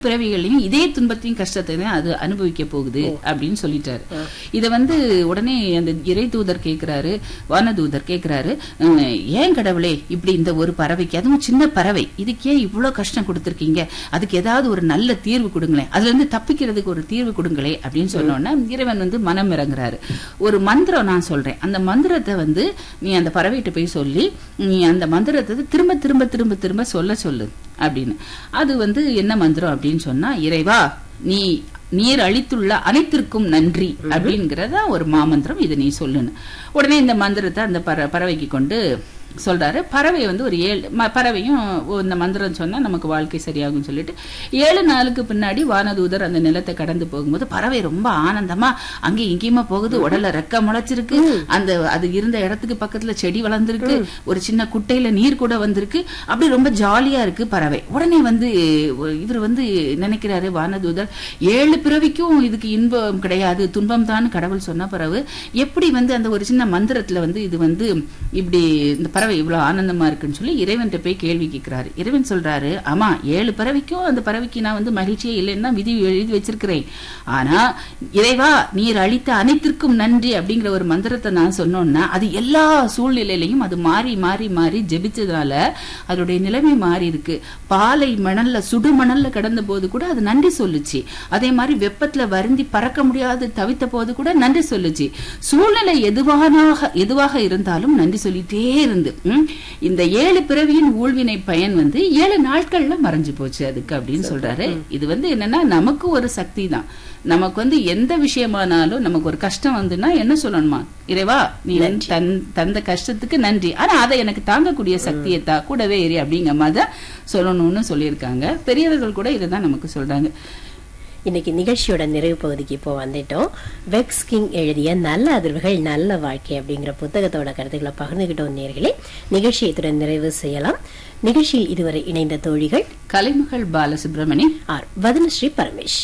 பிறவிகளையும் இதே துன்பத்தையும் கஷ்டத்தையும் அது அனுபவிக்க போகுது அப்படின்னு சொல்லிட்டாரு இத வந்து உடனே அந்த இறை தூதர் கேக்குறாரு வானதூதர் கேக்குறாரு "உம், ஏன் கடவுளே இப்படி இந்த ஒரு பறவைக்கு அதுவும் சின்ன பறவை இதுக்கு ஏன் இவ்வளவு கஷ்டம் கொடுத்திருக்கீங்க அதுக்கு ஏதாவது ஒரு நல்ல தீர்வு கொடுங்களேன் அதுல இருந்து தப்பிக்கிறதுக்கு ஒரு தீர்வு கொடுங்களே அப்படின்னு சொன்னோன்னா இறைவன் வந்து மனம் இறங்குறாரு ஒரு மந்திரம் நான் சொல்றேன் அந்த மந்திரத்தை வந்து நீ அந்த பறவைகிட்ட போய் சொல்லி நீ அந்த மந்திரத்தை திரும்ப திரும்ப திரும்ப திரும்ப சொல்ல சொல்லு அப்படின்னு அது வந்து என்ன மந்திரம் அப்படின்னு சொன்னா இறைவா நீ நீர் அளித்துள்ள அனைத்திற்கும் நன்றி அப்படிங்கறத ஒரு மாமந்திரம் இதை நீ சொல்லுன்னு உடனே இந்த மந்திரத்தை அந்த பற பறவைக்கு கொண்டு சொல்றாரு பறவை வந்து ஒரு ஏழு ம- பறவையும் ஓ, இந்த மந்திரம் சொன்னா நமக்கு வாழ்க்கை சரியாகும் சொல்லிட்டு ஏழு நாளுக்கு பின்னாடி வானதூதர் அந்த நிலத்தை கடந்து போகும்போது பறவை ரொம்ப ஆனந்தமா அங்கே இங்கேயுமா போகுது உடல்ல ரெக்க முளைச்சிருக்கு அந்த அது இருந்த இடத்துக்கு பக்கத்துல செடி வளர்ந்துருக்கு ஒரு சின்ன குட்டையில நீர் கூட வந்திருக்கு அப்படி ரொம்ப ஜாலியா இருக்கு பறவை உடனே வந்து இவர் வந்து நினைக்கிறாரு வானதூதர் ஏழு பிறவிக்கும் இதுக்கு இன்பம் கிடையாது துன்பம் தான் கடவுள் சொன்ன பிறகு எப்படி வந்து அந்த ஒரு சின்ன மந்திரத்துல வந்து இது வந்து இப்படி இந்த பறவை இவ்வளவு ஆனந்தமா இருக்குன்னு சொல்லி இறைவன்கிட்ட போய் கேள்வி கேட்கிறாரு இறைவன் சொல்றாரு ஆமா ஏழு பறவைக்கும் அந்த பறவைக்கு நான் வந்து மகிழ்ச்சியே இல்லைன்னு தான் விதி எழுதி வச்சிருக்கிறேன் ஆனா இறைவா நீர் அளித்த அனைத்திற்கும் நன்றி அப்படிங்கிற ஒரு மந்திரத்தை நான் சொன்னோன்னா அது எல்லா சூழ்நிலையிலையும் அது மாறி மாறி மாறி ஜெபிச்சதுனால அதனுடைய நிலைமை மாறி இருக்கு பாலை மணல்ல சுடு மணல்ல கடந்த போது கூட அது நன்றி சொல்லுச்சு அதே மாதிரி வெப்பத்துல வருந்தி பறக்க முடியாது தவித்த போது கூட நன்றி சொல்லுச்சு சூழ்நிலை எதுவானாக எதுவாக இருந்தாலும் நன்றி சொல்லிட்டே இருந்து ம், இந்த ஏழு பிறவியின் ஊழ்வினை பயன் வந்து ஏழு நாட்கள்ல மறைஞ்சு போச்சு அதுக்கு அப்படின்னு சொல்றாரு இது வந்து என்னன்னா நமக்கு ஒரு சக்தி தான் நமக்கு வந்து எந்த விஷயமானாலும் நமக்கு ஒரு கஷ்டம் வந்துன்னா என்ன சொல்லணுமா இறைவா நீ வந்து தன் தந்த கஷ்டத்துக்கு நன்றி ஆனா அதை எனக்கு தாங்கக்கூடிய சக்தியை தா கூடவே ஏறி அப்படிங்கிற மாதிரி தான் சொல்லணும்னு சொல்லியிருக்காங்க பெரியவர்கள் கூட இதை தான் நமக்கு சொல்றாங்க இன்னைக்கு நிகழ்ச்சியோட நிறைவு பகுதிக்கு இப்போ வந்துட்டோம் வெக்ஸ் கிங் எழுதிய நல்ல அதிர்வுகள் நல்ல வாழ்க்கை அப்படிங்கிற புத்தகத்தோட கருத்துக்களை பகிர்ந்துகிட்டோம் நேர்களே நிகழ்ச்சியை இத்துடன் நிறைவு செய்யலாம் நிகழ்ச்சியில் இதுவரை இணைந்த தோழிகள் கலைமகள் பாலசுப்ரமணி ஆர் வதனஸ்ரீ பரமேஷ்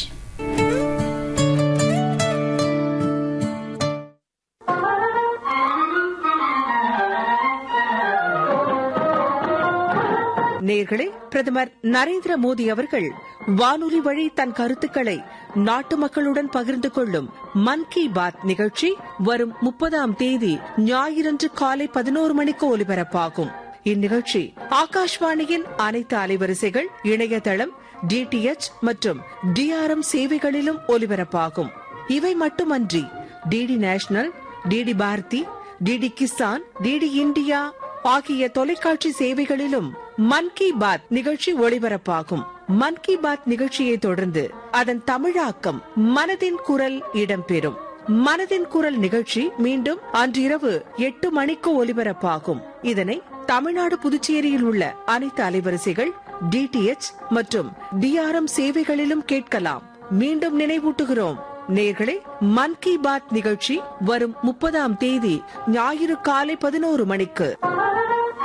நேர்களே பிரதமர் நரேந்திர மோடி அவர்கள் வானொலி வழி தன் கருத்துக்களை நாட்டு மக்களுடன் பகிர்ந்து கொள்ளும் மன் கி பாத் நிகழ்ச்சி வரும் முப்பதாம் தேதி ஞாயிறன்று காலை பதினோரு மணிக்கு ஒலிபரப்பாகும் இந்நிகழ்ச்சி ஆகாஷ்வாணியின் அனைத்து அலைவரிசைகள் இணையதளம் டிடிஎச் மற்றும் டிஆர்எம் சேவைகளிலும் ஒலிபரப்பாகும் இவை மட்டுமன்றி DD national DD Bharati DD Kisan DD India ஆகிய தொலைக்காட்சி சேவைகளிலும் மன் கி பாத் நிகழ்ச்சி ஒளிபரப்பாகும் மன் கி பாத் நிகழ்ச்சியை தொடர்ந்து அதன் தமிழாக்கம் மனதின் குரல் இடம்பெறும் மனதின் குரல் நிகழ்ச்சி மீண்டும் அன்றிரவு எட்டு மணிக்கு ஒலிபரப்பாகும் இதனை தமிழ்நாடு புதுச்சேரியில் உள்ள அனைத்து அலைவரிசைகள் டிடிஎச் மற்றும் டிஆர்எம் சேவைகளிலும் கேட்கலாம் மீண்டும் நினைவூட்டுகிறோம் நேர்களே மன் கி பாத் நிகழ்ச்சி வரும் முப்பதாம் தேதி ஞாயிறு காலை பதினோரு மணிக்கு